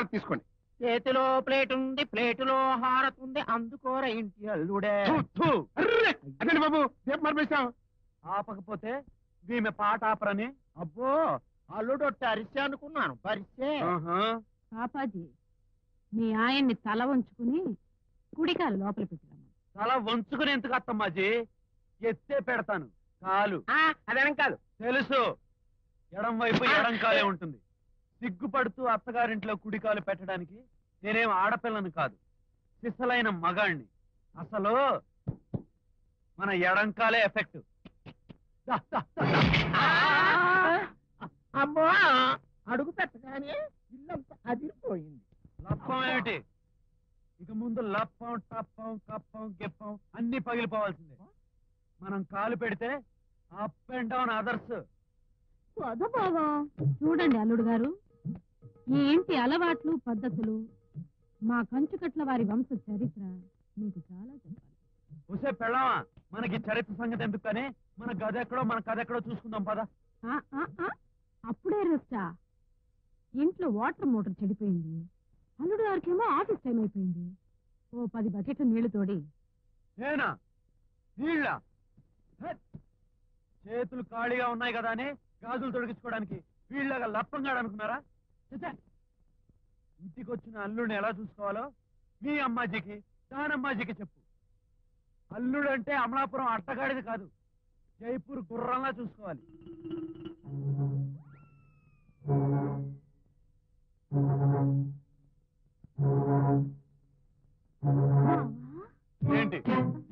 హారతి తీసుకోండి చేతిలో ప్లేట్ ఉంది ప్లేటులో హారతుంది అందుకోర ఇంటి అల్లుడే థు, థు. అర్రే! అదేంటి బాబు రేపు మర్పేశావు ఆపకపోతే ఈమె పాట ఆపరని అబ్బో అల్లుడు ఒట్టి అరిసే అనుకున్నాను పరిసే పాపాజీ మీ ఆయన్ని తల వంచుకుని కుడికాలు లోపల పెట్టిరమ్మ తల వంచుకుని ఎందుకు అత్తమ్మాజీ ఎత్తే పెడతాను కాలు అదేనం కాదు తెలుసు ఎడం వైపు ఎడం కాలే ఉంటుంది సిగ్గుపడుతూ అత్తగారింట్లో కుడికాలు పెట్టడానికి నేనేం ఆడపిల్లను కాదు సిసలైన మగాణ్ణి అసలు మన ఎడంకాలే ఎఫెక్ట్ దా, దా, దా, దా. అమ్మో అడుగు పెట్టగానే ఇల్లంతా అదిరిపోయింది లప్పం ఏమిటి ఇక ముందు లప్పం టప్పం కప్పం గిప్పం అన్ని పగిలిపోవాల్సిందే మనం కాలు పెడితే అప్ అండ్ డౌన్ అదర్స్ వదబావా చూడండి అల్లుడు గారు ఈ ఇంటి అలవాట్లు పద్ధతులు మా కంచుకట్ల వారి వంశ చరిత్ర మీకు చాలా చెప్పాలి ఉసే పెళ్ళామా మనకి చరిత్ర సంగతి ఎందుకు కానీ మన గది ఎక్కడో మన కథ ఎక్కడో చూసుకుందాం పద ఆ, ఆ, ఆ, అప్పుడే రెస్టా ఇంట్లో వాటర్ మోటార్ చెడిపోయింది అల్లుడు గారికేమో ఆఫీస్ టైం అయిపోయింది ఓ పది బకెట్ల నీళ్లు తోడి నేనా నీళ్ళ హెత్. చేతులు ఖాళీగా ఉన్నాయి కదా అని గాజులు తొడిగించుకోవడానికి వీళ్ళగా లప్పంగాడు అనుకున్నారా ఛే! ఇంటికి వచ్చిన అల్లుడిని ఎలా చూసుకోవాలో మీ అమ్మాజీకి దానమ్మాజీకి చెప్పు అల్లుడు అంటే అమలాపురం అట్టగాడిది కాదు జైపూర్ గుర్రంలా చూసుకోవాలి ఏంటి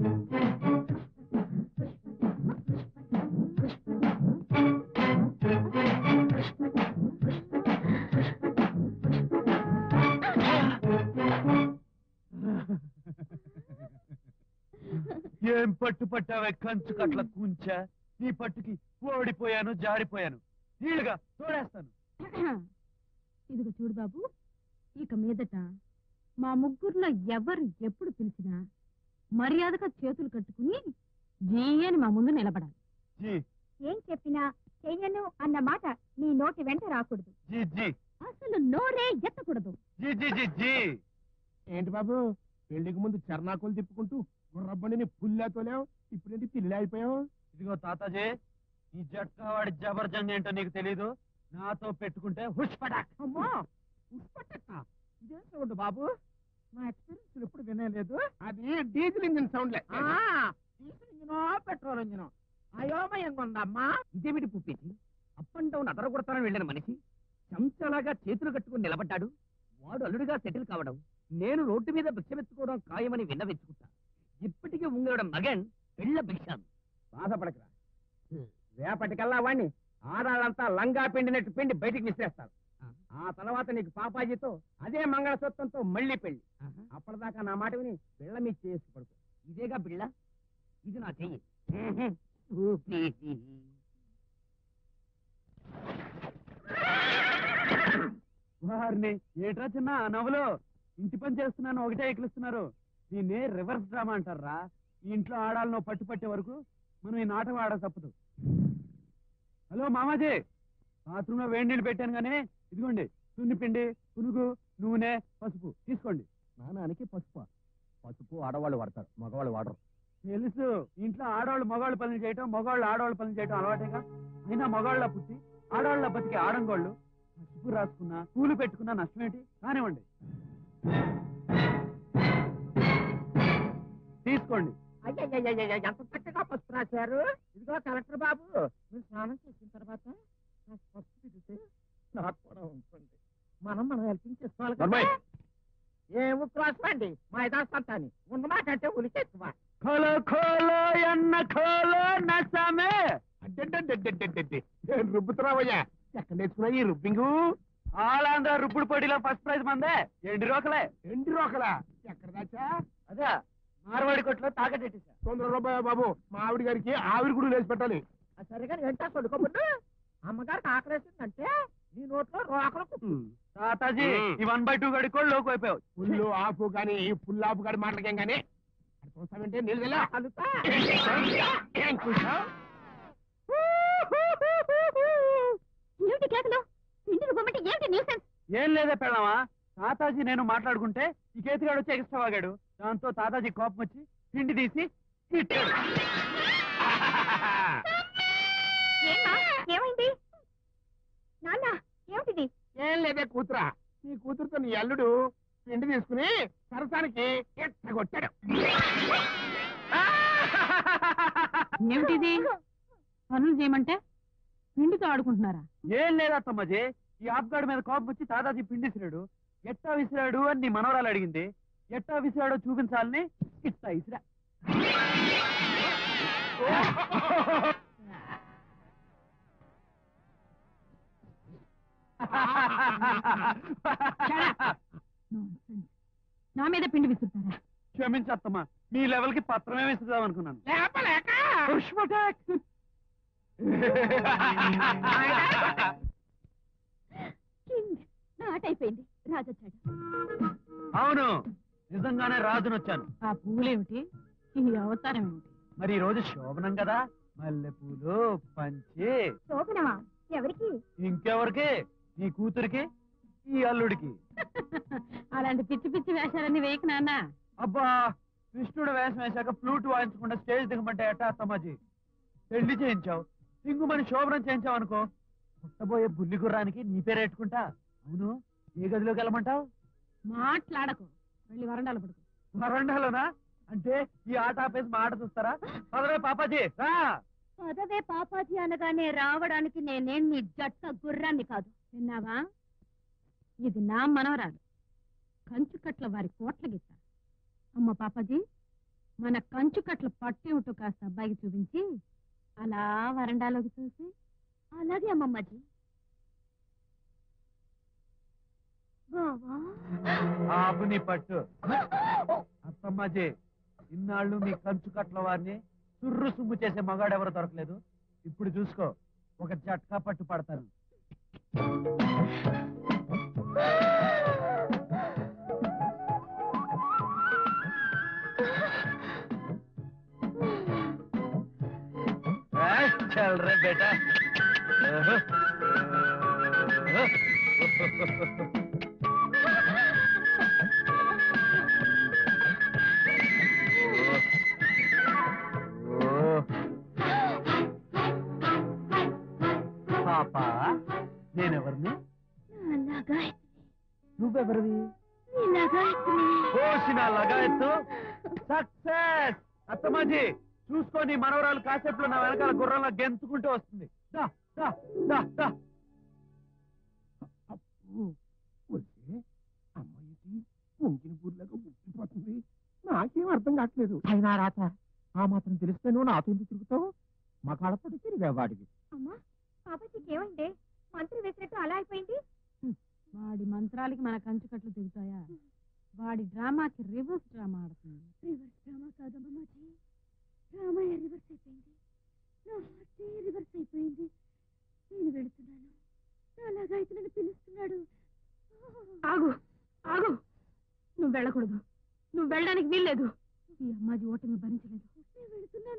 ఏం పట్టు పట్టావే కంచు కట్ల కూంచ నీ పట్టుకి ఓడిపోయాను జారిపోయాను నీళ్ళుగా తోడేస్తాను ఇదిగో చూడు బాబు ఇక మీదట మా ముగ్గురులో ఎవరు ఎప్పుడు పిలిచినా మర్యాదగా చేతులు కట్టుకుని జీ అని మా ముందు నిలబడాలి జీ ఏం చెప్పినా చెయ్యను అన్న మాట నీ నోటి వెంట రాకూడదు జీ జీ అసలు నోరే ఎత్తకూడదు జీ జీ జీ జీ ఏంటి బాబు పెళ్లికి ముందు చర్నాకులు తిప్పుకుంటూ గుర్రబండిని పుల్లా తోలేవు ఇప్పుడేంటి పిల్లి అయిపోయావు ఇదిగో తాతాజీ ఈ జట్కా వాడి జబర్జంగ్ ఏంటో నీకు తెలీదు నాతో పెట్టుకుంటే హుష్ పటాక్ అమ్మో ఉప్పట్టక్క ఇదేం చూడు బాబు నా ఎక్స్పీరియన్స్ ఎప్పుడు వినలేదు అది డీజిల్ ఇంజిన్ సౌండ్లే ఆ డీజిల్ ఇంజినో పెట్రోల్ ఇంజినో అయోమయంగా ఉందమ్మా ఇదేమిటి పుప్పేసి అప్ అండ్ డౌన్ అదరగొడతానని వెళ్ళిన మనిషి చెంచలాగా చేతులు కట్టుకుని నిలబడ్డాడు వాడు అల్లుడిగా సెటిల్ కావడం నేను రోడ్డు మీద భిక్షమెత్తుకోవడం ఖాయమని విన్నవించుకుంటా ఇప్పటికీ ఉంగడం మగన్ పెళ్ళ భిక్షాను బాధపడకరా రేపటికల్లా వాణ్ణి ఆడాళ్ళంతా లంగా పిండినట్టు పిండి బయటికి విసిరేస్తారు ఆ తర్వాత నీకు పాపాజీతో అదే మంగళసూత్రంతో మళ్ళీ పెళ్లి అప్పటిదాకా నా మాట విని పిల్ల మీ చేసి పడుకో ఇదేగా బిళ్ళ ఇది నా చెయ్యి పుప్పేసి. వారిని ఏట్రా చిన్న నవ్వులు ఇంటి పని చేస్తున్నాను ఒకటే ఎక్కిలిస్తున్నారు దీన్ని రివర్స్ డ్రామా అంటారా ఈ ఇంట్లో ఆడాలను పట్టు పట్టే వరకు మనం ఈ నాటకం ఆడ తప్పదు హలో మామాజీ బాత్రూంలో వేడి నీళ్ళు పెట్టాను కానీ ఇదిగోండి పిండి పునుగు నూనె పసుపు తీసుకోండి స్నానానికి పసుపు పసుపు ఆడవాళ్ళు వాడతారు మగవాళ్ళు వాడరు తెలుసు ఇంట్లో ఆడవాళ్ళు మగవాళ్ళు పనులు చేయటం మగవాళ్ళు ఆడవాళ్ళు పనులు చేయటం అలవాటేగా అయినా మగవాళ్ళ పుట్టి ఆడవాళ్ళ బతికి ఆడంగోళ్ళు పసుపు రాసుకున్నా పూలు పెట్టుకున్నా నష్టమేంటి కానివ్వండి తీసుకోండి అయ్యయ్యయ్యయ్య ఎంత చక్కగా పసుపు రాశారు ఇదిగో కలెక్టర్ బాబు మీరు స్నానం చేసిన తర్వాత నాకు పసుపు తిరిగితే నాకు కూడా ఉంటుంది మనం మనం హెల్పింగ్ చేసుకోవాలి కదా నర్మయ్. ఏం ఉత్తరాసం అండి మా ఇదాస్తాని ఉన్నమాట అంటే ఉలికెత్తువా ఖోలో ఖోలో ఎన్న ఖోలో నసమే అడ్డడ్డడ్డడ్డడ్డడ్డి. ఏం రుబ్బుతున్నావయ్యా ఎక్కడ నేర్చుకున్నా ఈ రుబ్బింగు ఆలాంధ్ర రుప్పుడు పొడిలో ఫస్ట్ ప్రైజ్ మందే ఎండి రోకలే ఎండి రోకలా ఎక్కడ దాచా అదే మార్వాడి కొట్లో తాకటెట్టేశా తొందర రూపాయ బాబు మా ఆవిడ గారికి ఆవిరి కూడా వేసి పెట్టాలి ఆ సరిగా ఏంటా కొడుకోబుడ్డు అమ్మగారికి ఆకలేసిందంటే నీ నోట్లో రోకలు కుట్టు. తాతాజీ మ్మ్. ఈ వన్ బై టూ గడి కూడా లోకి అయిపోయావు ఫుల్ ఆపు కానీ ఫుల్ ఆపు కానీ మాటలకేం కానీ అది చూస్తామంటే నీళ్ళు తెల్లా కలుతా ఏం చూసావు ఏమిటి కేకలు పిండి రుబ్బమంటే ఏమిటి న్యూసెన్స్ ఏం లేదే పెళ్ళమా తాతాజీ నేను మాట్లాడుకుంటే ఈ కేతిగాడు వచ్చి ఎక్స్ట్రా వాగాడు దాంతో తాతాజీ కోపం వచ్చి పిండి తీసి తిట్టాడు ఏమ్మా ఏమైంది నాన్న ఏమిటిది ఏం లేదే కూతురా నీ కూతురుతో నీ అల్లుడు పిండి తీసుకుని సరసానికి ఎట్టగొట్టాడు ఏమిటిది పనులు చేయమంటే పిండితో ఆడుకుంటున్నారా ఏం లేదా తమ్మజీ ఈ ఆఫ్గాడ్ మీద కోపం వచ్చి తాతాజీ పిండి విసిరాడు ఎట్టా విసిరాడు అని నీ మనవరాలు అడిగింది ఎట్టా విసిరాడో చూపించాలని ఇట్టా విసిరా Nonsense. నా మీద పిండి విసురుతారా క్షమించత్తమ్మా మీ లెవెల్ కి పత్రమే విసురుదాం అనుకున్నాను లేపలేక పుష్ప attack. కింగ్ నాటైపోయింది రాజొచ్చాడు అవును నిజంగానే రాజును వచ్చాను ఆ పూలేమిటి ఈ అవతారం ఏమిటి మరి ఈ రోజు శోభనం కదా మల్లెపూలు పంచి శోభనమా ఎవరికి ఇంకెవరికి నీ కూతురికి ఈ అల్లుడికి అలాంటి పిచ్చి పిచ్చి వేషాలన్నీ వేయకు నాన్న అబ్బా కృష్ణుడు వేషం వేశాక ఫ్లూట్ వాయించకుండా స్టేజ్ దిగమంటే ఎట్టా అత్తమ్మాజీ పెళ్లి చేయించావు సింగుమని శోభనం చేయించావు అనుకో పుట్టబోయే బుల్లి గుర్రానికి నీ పేరు పెట్టుకుంటా అవును ఏ గదిలోకి వెళ్ళమంటావు మాట్లాడకు వెళ్ళి వరండాలు పడుకో వరండాలోనా అంటే ఈ ఆట ఆపేసి మా ఆట చూస్తారా పదవే పాపాజీ రా పదవే పాపాజీ అనగానే రావడానికి నేనేం నీ జట్ట గుర్రాన్ని కాదు విన్నావా ఇది నా మనవరాలు కంచుకట్ల వారి కోట్ల గీత అమ్మ పాపాజీ మన కంచుకట్ల పట్టేమిటో కాస్త అబ్బాయికి చూపించి అలా వరండాలోకి చూసి అలాగే అమ్మమ్మజీ బావా ఆపు నీ పట్టు అత్తమ్మాజీ ఇన్నాళ్ళు మీ కంచు కట్ల వారిని సుర్రు సుమ్ము చేసే మగాడు ఎవరు దొరకలేదు ఇప్పుడు చూసుకో ఒక జట్కా పట్టు పడతాను ఏయ్, చల్ రే బేటా ఓహో. ఓహో. ఓ. పాపా నేనెవరిని అలాగా నువ్వెవరివి ఇలాగా కోసిన లగాయత్తు సక్సెస్ అత్తమాజీ చూసుకొని మనవరాలు కాసేపులో నా వెనకాల గుర్రంలో గెంతుకుంటూ వస్తుంది దా, దా, దా, దా. అప్పు, వస్తే అమ్మాయికి ఉంచిన పూర్లాగా ఉట్టిపోతుంది నాకేం అర్థం కావట్లేదు అయినా రాత ఆ మాత్రం తెలిస్తే నువ్వు నాతో ఎందుకు తిరుగుతావు మా కాడపడి తిరిగా వాడికి అమ్మా పాపాజీకి ఏమైంది మంత్రి వేసినట్టు అలా అయిపోయింది వాడి మంత్రాలకి మన కంచుకట్లు దిగుతాయా వాడి డ్రామాకి రివర్స్ డ్రామా ఆడుతుంది రివర్స్ డ్రామా కాదమ్మమ్మాజీ డ్రామాయే రివర్స్ అయిపోయింది నా హార్టే రివర్స్ అయిపోయింది నేను వెళుతున్నాను అలాగా అయితే నన్ను పిలుస్తున్నాడు ఆగు ఆగు నువ్వు వెళ్ళకూడదు నువ్వు వెళ్ళడానికి వీల్లేదు ఈ అమ్మాజీ ఓటమి భరించలేదు నేను వెళుతున్నాను